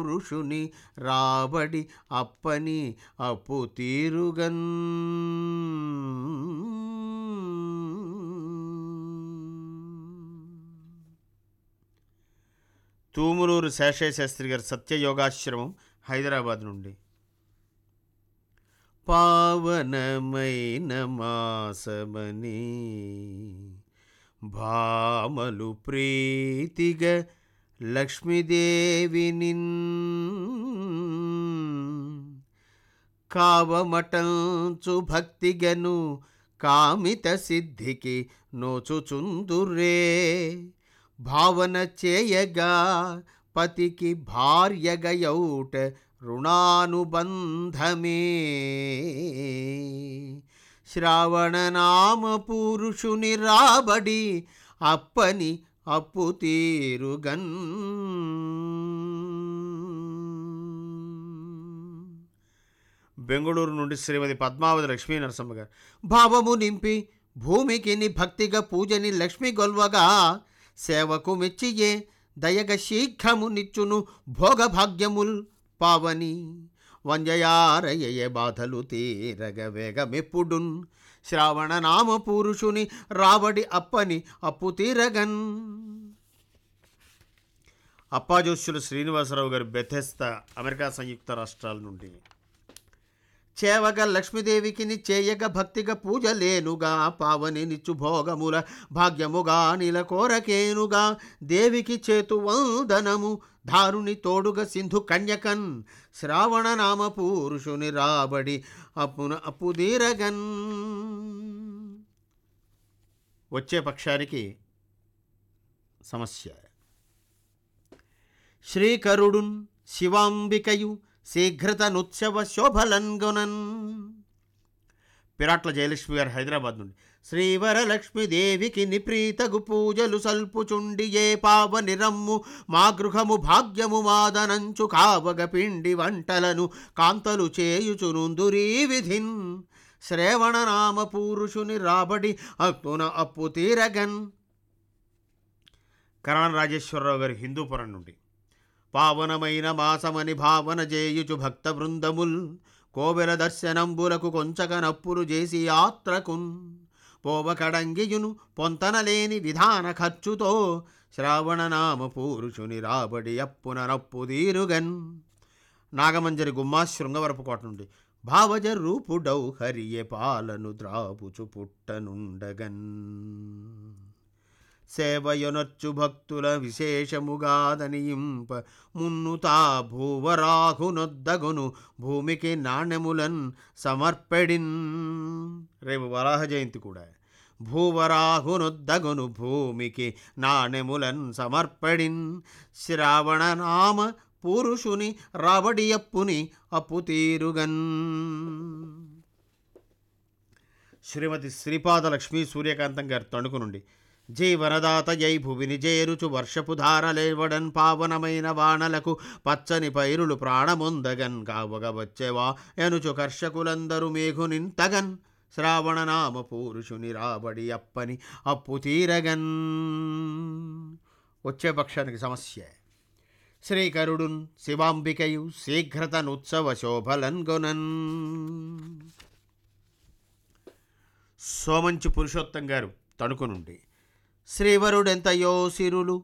పురుషుని రాబడి అప్పని అప్పు తీరుగన్ తూములూరు శేషయ్య శాస్త్రి గారి సత్యయోగాశ్రమం హైదరాబాద్ నుండి పావనమైన మాసమని భామలు ప్రీతిగా లక్ష్మీదేవిని కావమటంచు భక్తిగను కామిత సిద్ధికి నోచుచుందురే భావన చేయగా పతికి భార్యగయౌట రుణానుబంధమే శ్రావణనామ పురుషుని రాబడి అప్పని అప్పు తీరుగన్ బెంగళూరు నుండి శ్రీమతి పద్మావతి లక్ష్మీ నరసమ్మ గారు భావము నింపి భూమికి ని భక్తిగా పూజని లక్ష్మి గొల్వగా సేవకు మెచ్చియే దయగ శీఘ్రము నిచ్చును భోగభాగ్యముల్ పావని వంజయారయ్య బాధలు తీరగ వేగమెప్పుడున్ శ్రావణ నామ పురుషుని రాబడి అప్పని అప్పు తీరగన్ అప్పాజోష్యులు శ్రీనివాసరావు గారు బెథెస్తా అమెరికా సంయుక్త రాష్ట్రాల నుండి చేవగ లక్ష్మీదేవికిని చేయగ భక్తిగా పూజలేనుగా పావని నిచ్చు భోగముల భాగ్యముగా నీల కోరకేనుగా దేవికి చేతు వందనము దారుని తోడుగా సింధు కన్యకన్ శ్రావణ నామ పురుషుని రాబడి అప్పున అప్పుదీరగన్ వచ్చే పక్షానికి సమస్య శ్రీకరుడున్ శివాంబికయు శీఘ్రతనుత్సవ శోభలంగునన్ పిరాట్ల జయలక్ష్మి గారు హైదరాబాద్ నుండి శ్రీవరలక్ష్మీదేవికి నిప్రీతగు పూజలు సల్పుచుండి ఏ పావని రమ్ము మా గృహము భాగ్యము మాదనంచు కావగ పిండి వంటలను కాంతలు చేయుచునుందురీ విధిన్ శ్రేవణనామ పురుషుని రాబడి అప్పున అప్పు తీరగన్ కరణ్ రాజేశ్వరరావు గారి హిందూపురం నుండి పావనమైన మాసమని భావన చేయుచు భక్త బృందముల్ కోవెల దర్శనంబులకు కొంచక నప్పులు చేసి యాత్రకున్ పోవకడంగియును పొంతనలేని విధాన ఖర్చుతో శ్రావణనామ పురుషుని రాబడి అప్పున నప్పు తీరుగన్ నాగమంజరి గుమ్మా శృంగవరపు కోట నుండి భావజ రూపుడౌ హరియ పాలను ద్రాపుచు పుట్టనుండగన్ సేవయొనర్చు భక్తుల విశేషముగాదనియింప మున్నుతా భూవరాహునొద్దగును భూమికి నాణ్యములన్ సమర్పెడిన్ రేపు వరాహ జయంతి కూడా భూవరాహునొద్దగును భూమికి నాణ్యములన్ సమర్పెడిన్ శ్రావణనామ పురుషుని రాబడి అప్పుని అప్పు తీరుగన్ శ్రీమతి శ్రీపాద లక్ష్మీ సూర్యకాంతం గారి తణుకు నుండి జీవనదాత జై భువిని చేరుచు వర్షపు ధారలేవడన్ పావనమైన వానలకు పచ్చని పైరులు ప్రాణముందగన్ కావగ వచ్చేవా ఎనుచు కర్షకులందరూ మేఘునింతగన్ శ్రావణనామ పురుషుని రాబడి అప్పని అప్పు తీరగన్ వచ్చే పక్షానికి సమస్య శ్రీకరుడున్ శివాంబికయు శీఘ్రతనుత్సవ శోభలన్గొనన్ సోమంచి పురుషోత్తం గారు తణుకు నుండి శ్రీవరుడెంతయో సిరులు